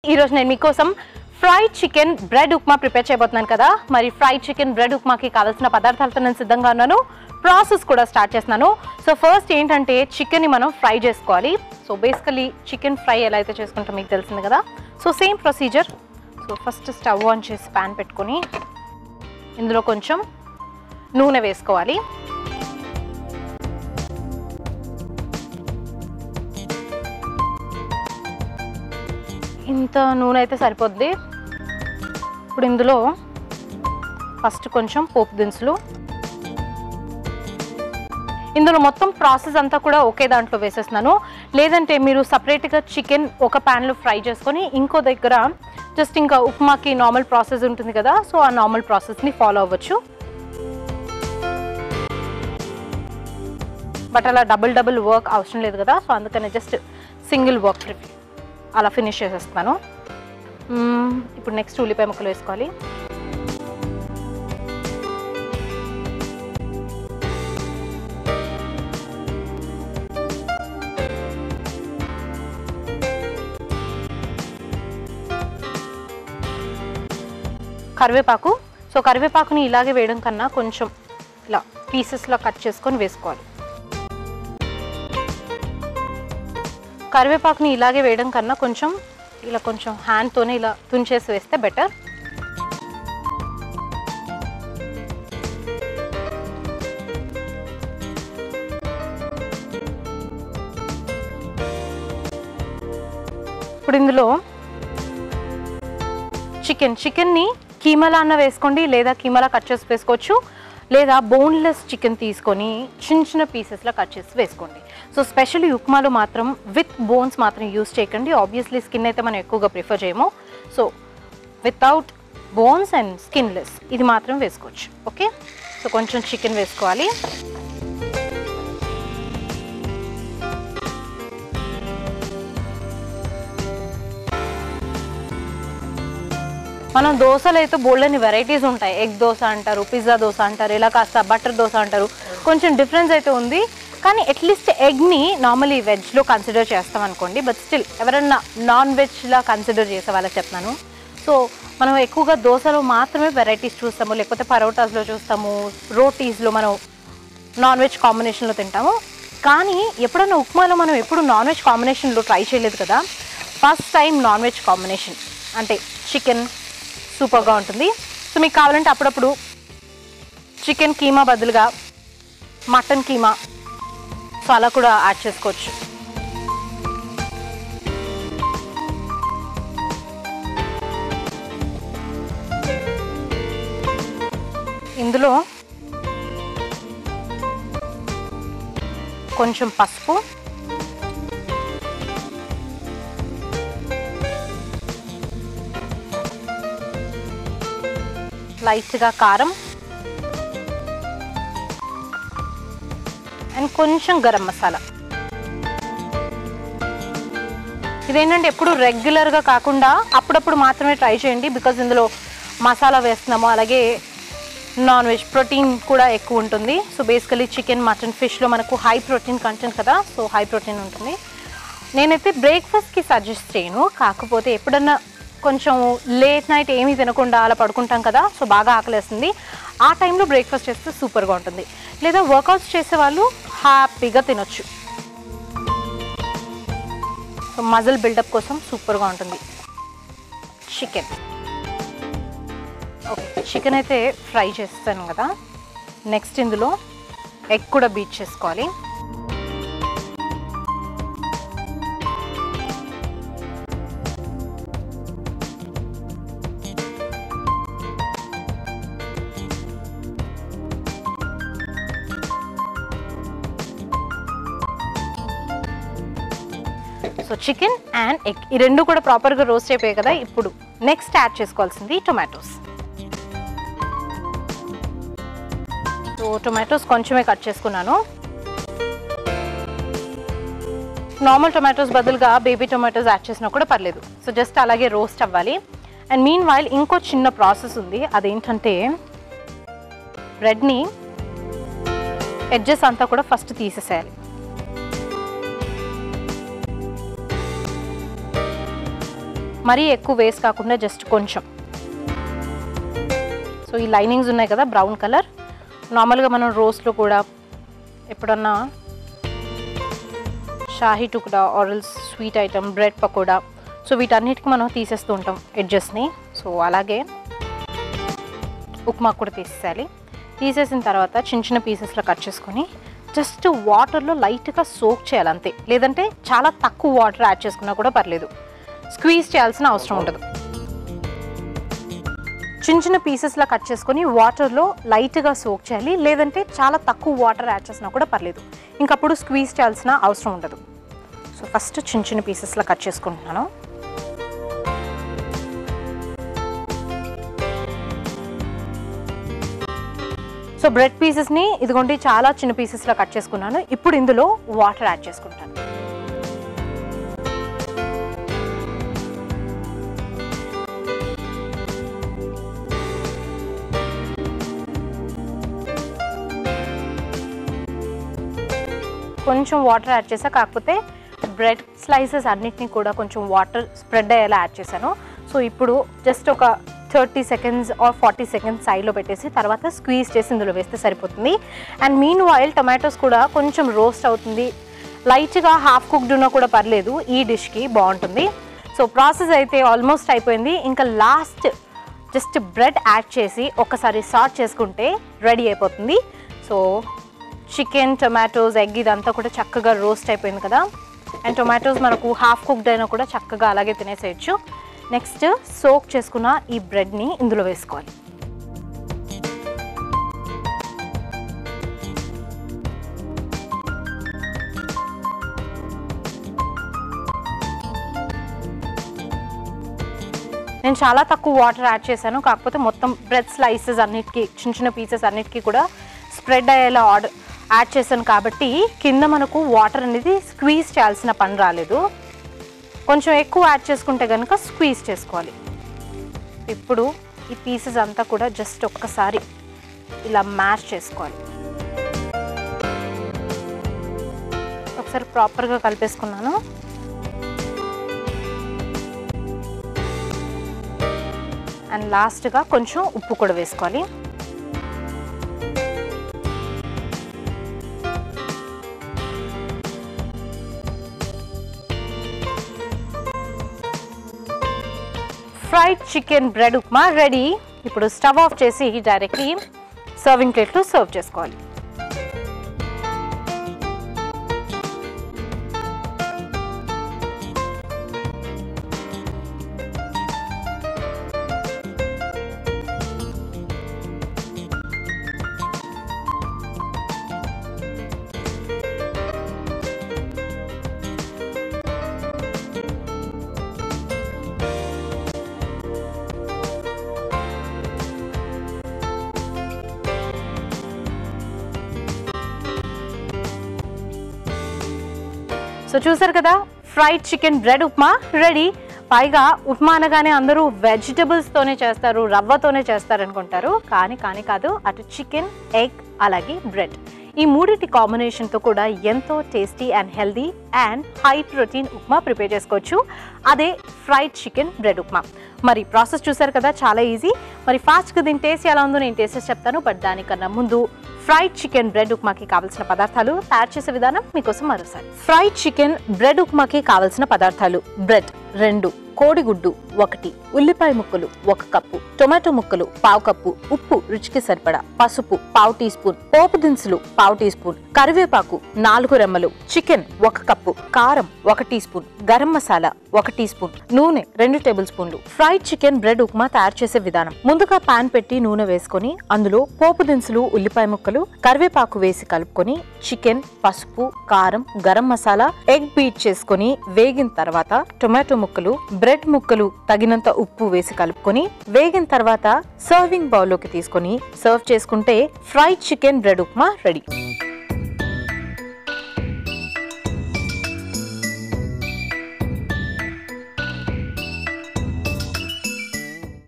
ఈరోజు నేను మీకోసం fried chicken bread upma prepare చేయబోతున్నాను కదా మరి ఫ్రైడ్ చికెన్ బ్రెడ్ ఉప్మాకి కావాల్సిన పదార్థాలతో నేను సిద్ధంగా ఉన్నాను ప్రాసెస్ కూడా స్టార్ట్ చేస్తున్నాను సో ఫస్ట్ ఏంటంటే చికెన్ని మనం ఫ్రై చేసుకోవాలి సో బేసికలీ చికెన్ ఫ్రై ఎలా అయితే చేసుకుంటాం మీకు తెలిసింది కదా so same procedure so first stove on చేసి ప్యాన్ పెట్టుకొని ఇందులో కొంచెం నూనె వేసుకోవాలి ఇంత నూనె అయితే సరిపోద్ది ఇప్పుడు ఇందులో ఫస్ట్ కొంచెం పోపు దినుసులు ఇందులో మొత్తం ప్రాసెస్ అంతా కూడా ఒకే దాంట్లో వేసేస్తున్నాను లేదంటే మీరు సపరేట్గా చికెన్ ఒక ప్యాన్లో ఫ్రై చేసుకొని ఇంకో దగ్గర జస్ట్ ఇంకా ఉప్మాకి నార్మల్ ప్రాసెస్ ఉంటుంది కదా సో ఆ నార్మల్ ప్రాసెస్ని ఫాలో అవ్వచ్చు బట్ అలా డబుల్ డబుల్ వర్క్ అవసరం లేదు కదా సో అందుకనే జస్ట్ సింగిల్ వర్క్ అలా ఫినిష్ చేసేస్తాను మ్మ్, ఇప్పుడు నెక్స్ట్ ఉల్లిపాయ ముక్కలు వేసుకోవాలి కరివేపాకు సో కరివేపాకుని ఇలాగే వేయడం కన్నా కొంచెం ఇలా పీసెస్లో కట్ చేసుకొని వేసుకోవాలి కరివేపాకుని ఇలాగే వేయడం కన్నా కొంచెం ఇలా కొంచెం హ్యాండ్తోనే ఇలా తుంచేసి వేస్తే బెటర్ ఇప్పుడు ఇందులో చికెన్ చికెన్ని కీమలా అన్న వేసుకోండి లేదా కీమలా కట్ చేసి వేసుకోవచ్చు లేదా బోన్లెస్ చికెన్ తీసుకొని చిన్న చిన్న పీసెస్లో కట్ చేసి వేసుకోండి సో స్పెషల్లీ ఉప్మాలో మాత్రం విత్ బోన్స్ మాత్రం యూస్ చేయకండి ఆబ్వియస్లీ స్కిన్ అయితే మనం ఎక్కువగా ప్రిఫర్ చేయము so without bones and skinless ఇది మాత్రం వేసుకోవచ్చు ఓకే సో కొంచెం చికెన్ వేసుకోవాలి మనం దోశలు అయితే బోల్డని వెరైటీస్ ఉంటాయి ఎగ్ దోశ అంటారు పిజ్జా దోశ అంటారు ఇలా కాస్త బటర్ దోశ అంటారు కొంచెం డిఫరెన్స్ అయితే ఉంది కానీ అట్లీస్ట్ ఎగ్ని నార్మలీ వెజ్లో కన్సిడర్ చేస్తాం అనుకోండి బట్ స్టిల్ ఎవరన్నా నాన్ వెజ్లా కన్సిడర్ చేసే వాళ్ళకి చెప్తున్నాను సో మనం ఎక్కువగా దోశలో మాత్రమే వెరైటీస్ చూస్తాము లేకపోతే పరోటాస్లో చూస్తాము రోటీస్లో మనం నాన్ వెజ్ కాంబినేషన్లో తింటాము కానీ ఎప్పుడైనా ఉప్మాలో మనం ఎప్పుడు నాన్ వెజ్ కాంబినేషన్లో ట్రై చేయలేదు కదా first time non veg combination అంటే చికెన్ సూపర్గా ఉంటుంది సో మీకు కావాలంటే అప్పుడప్పుడు చికెన్ కీమా బదులుగా మటన్ కీమా సో అలా కూడా యాడ్ చేసుకోవచ్చు ఇందులో కొంచెం పసుపు లైట్గా కారం అండ్ కొంచెం గరం మసాలా ఇదేంటంటే ఎప్పుడు రెగ్యులర్గా కాకుండా అప్పుడప్పుడు మాత్రమే ట్రై చేయండి బికాజ్ ఇందులో మసాలా వేస్తున్నాము అలాగే నాన్ వెజ్ ప్రోటీన్ కూడా ఎక్కువ ఉంటుంది సో బేసికలీ చికెన్ మటన్ ఫిష్లో మనకు హై ప్రోటీన్ కంటెంట్ కదా సో హై ప్రోటీన్ ఉంటుంది నేనైతే బ్రేక్ఫాస్ట్కి సజెస్ట్ చేయను కాకపోతే ఎప్పుడన్నా కొంచెం లేట్ నైట్ ఏమీ తినకుండా అలా పడుకుంటాం కదా సో బాగా ఆకలేస్తుంది ఆ టైంలో బ్రేక్ఫాస్ట్ చేస్తే సూపర్గా ఉంటుంది లేదా వర్కౌట్స్ చేసే వాళ్ళు హ్యాపీగా తినొచ్చు సో మజిల్ బిల్డప్ కోసం సూపర్గా ఉంటుంది చికెన్ ఓకే చికెన్ అయితే ఫ్రై చేస్తాను కదా నెక్స్ట్ ఇందులో ఎగ్ కూడా బీట్ చేసుకోవాలి సో చికెన్ అండ్ ఎగ్ ఈ రెండు కూడా ప్రాపర్గా రోస్ట్ అయిపోయాయి కదా ఇప్పుడు నెక్స్ట్ యాడ్ చేసుకోవాల్సింది టొమాటోస్ సో టొమాటోస్ కొంచెమే కట్ చేసుకున్నాను నార్మల్ టొమాటోస్ బదులుగా బేబీ టొమాటోస్ యాడ్ చేసినా కూడా పర్లేదు సో జస్ట్ అలాగే రోస్ట్ అవ్వాలి అండ్ మీన్ వైల్ ఇంకో చిన్న ప్రాసెస్ ఉంది అదేంటంటే బ్రెడ్ని ఎడ్జెస్ అంతా కూడా ఫస్ట్ తీసేసేయాలి మరీ ఎక్కువ వేస్ట్ కాకుండా జస్ట్ కొంచెం సో ఈ లైనింగ్స్ ఉన్నాయి కదా బ్రౌన్ కలర్ నార్మల్గా మనం రోస్లో కూడా ఎప్పుడన్నా షాహీ టుకుడా ఆరల్స్ sweet item bread pakoda so వీటన్నిటికి మనం తీసేస్తూ ఉంటాం ఎడ్జెస్ని సో అలాగే ఉప్మా కూడా తీసేయాలి తీసేసిన తర్వాత చిన్న చిన్న పీసెస్లో కట్ చేసుకొని జస్ట్ వాటర్లో లైట్గా సోక్ చేయాలి అంతే లేదంటే చాలా తక్కువ వాటర్ యాడ్ చేసుకున్నా కూడా పర్లేదు స్క్వీజ్ చేయాల్సిన అవసరం ఉండదు చిన్న చిన్న పీసెస్లా కట్ చేసుకొని వాటర్లో లైట్గా సోక్ చేయాలి లేదంటే చాలా తక్కువ వాటర్ యాడ్ చేసినా కూడా పర్లేదు ఇంకప్పుడు స్క్వీజ్ చేయాల్సిన అవసరం ఉండదు సో ఫస్ట్ చిన్న చిన్న పీసెస్లా కట్ చేసుకుంటున్నాను సో బ్రెడ్ పీసెస్ని ఇదిగోండి చాలా చిన్న పీసెస్లో కట్ చేసుకున్నాను ఇప్పుడు ఇందులో వాటర్ యాడ్ చేసుకుంటాను కొంచెం వాటర్ యాడ్ చేసా కాకపోతే బ్రెడ్ స్లైసెస్ అన్నిటినీ కూడా కొంచెం వాటర్ స్ప్రెడ్ అయ్యేలా యాడ్ చేశాను సో ఇప్పుడు జస్ట్ ఒక thirty seconds or forty seconds సైడ్లో పెట్టేసి తర్వాత స్క్వీజ్ చేసి ఇందులో వేస్తే సరిపోతుంది అండ్ మీన్ ఆయిల్ టొమాటోస్ కూడా కొంచెం రోస్ట్ అవుతుంది లైట్గా హాఫ్ కుక్డ్ ఉన్నా కూడా పర్లేదు ఈ డిష్కి బాగుంటుంది సో ప్రాసెస్ అయితే ఆల్మోస్ట్ అయిపోయింది ఇంకా లాస్ట్ జస్ట్ బ్రెడ్ యాడ్ చేసి ఒకసారి సార్ట్ చేసుకుంటే రెడీ అయిపోతుంది సో చికెన్ టొమాటోస్ ఎగ్ ఇదంతా కూడా చక్కగా రోస్ట్ అయిపోయింది కదా అండ్ టొమాటోస్ మనకు హాఫ్ కుక్డ్ అయినా కూడా చక్కగా అలాగే తినేసేయచ్చు నెక్స్ట్ సోక్ చేసుకున్న ఈ బ్రెడ్ని ఇందులో వేసుకోవాలి నేను చాలా తక్కువ వాటర్ యాడ్ చేశాను కాకపోతే మొత్తం బ్రెడ్ స్లైసెస్ అన్నిటికీ చిన్న చిన్న పీసెస్ అన్నిటికీ కూడా స్ప్రెడ్ అయ్యేలా ఆర్డర్ యాడ్ చేశాను కాబట్టి కింద మనకు వాటర్ అనేది స్క్వీజ్ చేయాల్సిన పని రాలేదు కొంచెం ఎక్కువ యాడ్ చేసుకుంటే కనుక స్క్వీజ్ చేసుకోవాలి ఇప్పుడు ఈ పీసెస్ అంతా కూడా జస్ట్ ఒక్కసారి ఇలా మ్యాష్ చేసుకోవాలి ఒకసారి ప్రాపర్గా కలిపేసుకున్నాను అండ్ లాస్ట్గా కొంచెం ఉప్పు కూడా వేసుకోవాలి fried chicken bread upma ready ఇప్పుడు స్టవ్ ఆఫ్ చేసి డైరెక్ట్లీ సర్వింగ్ ప్లేట్లో సర్వ్ చేసుకోవాలి సో చూసారు కదా fried chicken bread upma ready పైగా ఉప్మా అనగానే అందరూ వెజిటబుల్స్తోనే చేస్తారు రవ్వతోనే చేస్తారు అనుకుంటారు కానీ కానీ కాదు అటు చికెన్ ఎగ్ అలాగే బ్రెడ్ ఈ మూడింటి కాంబినేషన్తో కూడా ఎంతో tasty and healthy and high protein upma prepare చేసుకోవచ్చు అదే ఫ్రైడ్ చికెన్ బ్రెడ్ ఉప్మా మరి ప్రాసెస్ చూసారు కదా చాలా ఈజీ మరి ఫాస్ట్గా దీని టేస్ట్ ఎలా ఉందో నేను టేస్ట్ చేసి చెప్తాను బట్ దానికన్నా ముందు ఫ్రైడ్ చికెన్ బ్రెడ్ ఉప్మాకి కావాల్సిన పదార్థాలు తయారు చేసే విధానం మీకోసం మరోసారి ఫ్రైడ్ చికెన్ బ్రెడ్ ఉప్మాకి కావాల్సిన పదార్థాలు బ్రెడ్ రెండు కోడిగుడ్డు ఒకటి ఉల్లిపాయ ముక్కలు ఒక కప్పు టొమాటో ముక్కలు పావు కప్పు ఉప్పు రుచికి సరిపడా పసుపు పావు టీ స్పూన్ పోపు దినుసులు పావు టీ స్పూన్ కరివేపాకు నాలుగు రెమ్మలు చికెన్ ఒక కప్పు కారం ఒక టీ స్పూన్ గరం మసాలా ఒక టీ స్పూన్ నూనె రెండు టేబుల్ స్పూన్లు ఫ్రైడ్ చికెన్ బ్రెడ్ ఉప్మా తయారు చేసే విధానం ముందుగా పాన్ పెట్టి నూనె వేసుకొని అందులో పోపు దినుసులు ఉల్లిపాయ ముక్కలు కరివేపాకు వేసి కలుపుకొని చికెన్ పసుపు కారం గరం మసాలా ఎగ్ బీట్ చేసుకొని వేగిన తర్వాత టొమాటో ముక్కలు బ్రెడ్ ముక్కలు తగినంత ఉప్పు వేసి కలుపుకొని వేగిన తర్వాత సర్వింగ్ బౌల్లోకి తీసుకొని సర్వ్ చేసుకుంటే fried chicken bread upma ready